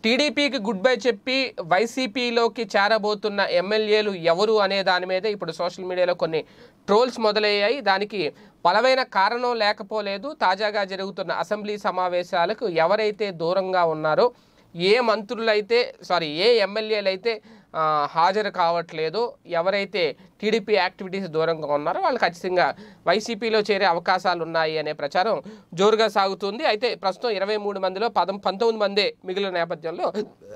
టీడీపీకి good bye చెప్పి వైసీపీలోకి చేరబోతున్న ఎమ్మెల్యేలు ఎవరు అనే దాని మీద ఇప్పుడు సోషల్ మీడియాలో కొన్ని ట్రోల్స్ మొదలయ్యాయి దానికి బలమైన కారణం లేకపోలేదు తాజాగా జరుగుతున్న అసెంబ్లీ సమావేశాలకు ఎవరైతే దూరంగా ఉన్నారో ఏ మంత్రులైతే సారీ ఏ ఎమ్మెల్యేలు అయితే ఆ, హాజరు కావట్లేదో ఎవరైతే టీడీపీ యాక్టివిటీస్ దూరంగా ఉన్నారో వాళ్ళు ఖచ్చితంగా వైసీపీలో చేరే అవకాశాలు ఉన్నాయి అనే ప్రచారం జోరుగా సాగుతుంది అయితే ప్రస్తుతం ఇరవై మూడు మందిలో పదం పంతొమ్మిది మందే మిగిలిన నేపథ్యంలో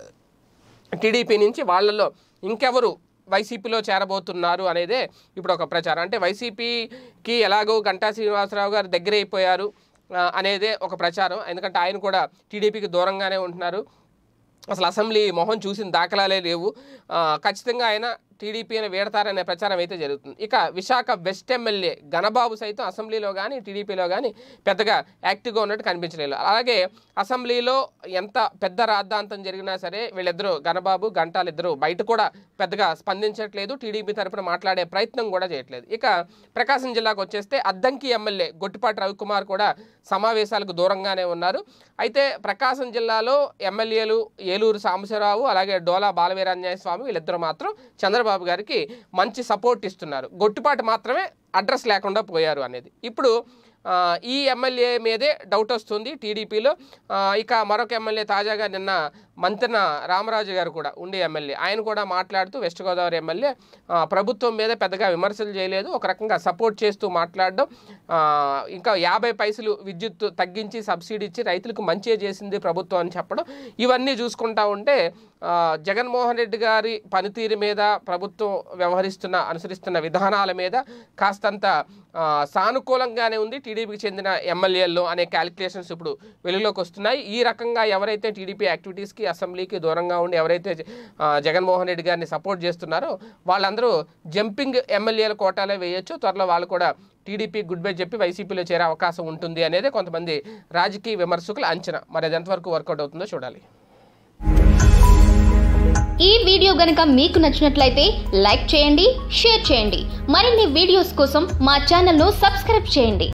టీడీపీ నుంచి వాళ్ళల్లో ఇంకెవరు వైసీపీలో చేరబోతున్నారు అనేదే ఇప్పుడు ఒక ప్రచారం అంటే వైసీపీకి ఎలాగో గంటా శ్రీనివాసరావు గారు దగ్గర అయిపోయారు ఆ, అనేదే ఒక ప్రచారం ఎందుకంటే ఆయన కూడా టీడీపీకి దూరంగానే ఉంటున్నారు అసలు అసెంబ్లీ మొహం చూసిన దాఖలాలే లేవు ఆ, ఖచ్చితంగా ఆయన టీడీపీని వీడతారనే ప్రచారం అయితే జరుగుతుంది ఇక విశాఖ వెస్ట్ ఎమ్మెల్యే గణబాబు సైతం అసెంబ్లీలో కానీ టీడీపీలో కానీ పెద్దగా యాక్టివ్గా ఉన్నట్టు కనిపించలేదు అలాగే అసెంబ్లీలో ఎంత పెద్ద రాద్ధాంతం జరిగినా సరే వీళ్ళిద్దరూ గణబాబు గంటాలు ఇద్దరు బయట కూడా పెద్దగా స్పందించట్లేదు టీడీపీ తరపున మాట్లాడే ప్రయత్నం కూడా చేయట్లేదు ఇక ప్రకాశం జిల్లాకు వచ్చేస్తే అద్దంకి ఎమ్మెల్యే గొట్టిపాటి రవికుమార్ కూడా సమావేశాలకు దూరంగానే ఉన్నారు అయితే ప్రకాశం జిల్లాలో ఎమ్మెల్యేలు ఏలూరు సాంబశివరావు అలాగే డోలా బాలవీరాంజనేయ స్వామి వీళ్ళిద్దరూ మాత్రం చంద్రబాబు గారికి మంచి సపోర్ట్ ఇస్తున్నారు గొట్టిపాటి మాత్రమే అడ్రస్ లేకుండా పోయారు అనేది ఇప్పుడు ఆ, ఈ ఎమ్మెల్యే మీదే డౌట్ వస్తుంది టీడీపీలో ఇక మరొక ఎమ్మెల్యే తాజాగా నిన్న మంతెన రామరాజు గారు కూడా ఉండే ఎమ్మెల్యే ఆయన కూడా మాట్లాడుతూ వెస్ట్ గోదావరి ఎమ్మెల్యే ఆ, ప్రభుత్వం మీద పెద్దగా విమర్శలు చేయలేదు ఒక రకంగా సపోర్ట్ చేస్తూ మాట్లాడడం ఆ, ఇంకా యాభై పైసలు విద్యుత్ తగ్గించి సబ్సిడీ ఇచ్చి రైతులకు మంచి చేసింది ప్రభుత్వం అని చెప్పడం ఇవన్నీ చూసుకుంటా ఉంటే ఆ, జగన్మోహన్ రెడ్డి గారి పనితీరు మీద ప్రభుత్వం వ్యవహరిస్తున్న అనుసరిస్తున్న విధానాల మీద కాస్తంత ఆ, సానుకూలంగానే ఉంది టీడీపీకి చెందిన ఎమ్మెల్యేల్లో అనే క్యాలిక్యులేషన్స్ ఇప్పుడు వెలుగులోకి వస్తున్నాయి ఈ రకంగా ఎవరైతే టీడీపీ యాక్టివిటీస్కి అసెంబ్లీకి దూరంగా ఉండి ఎవరైతే ఆ, జగన్మోహన్ రెడ్డి గారిని సపోర్ట్ చేస్తున్నారో వాళ్ళందరూ జంపింగ్ ఎమ్మెల్యేల కోటాలే వేయొచ్చు త్వరలో వాళ్ళు కూడా టీడీపీ గుడ్ బై చెప్పి వైసీపీలో చేరే అవకాశం ఉంటుంది అనేది కొంతమంది రాజకీయ విమర్శకుల అంచనా మరి అది ఎంతవరకు వర్కౌట్ అవుతుందో చూడాలి ఈ వీడియో గనక మీకు నచ్చినట్లయితే లైక్ చేయండి షేర్ చేయండి మరిన్ని వీడియోస్ కోసం మా ఛానల్ను సబ్స్క్రైబ్ చేయండి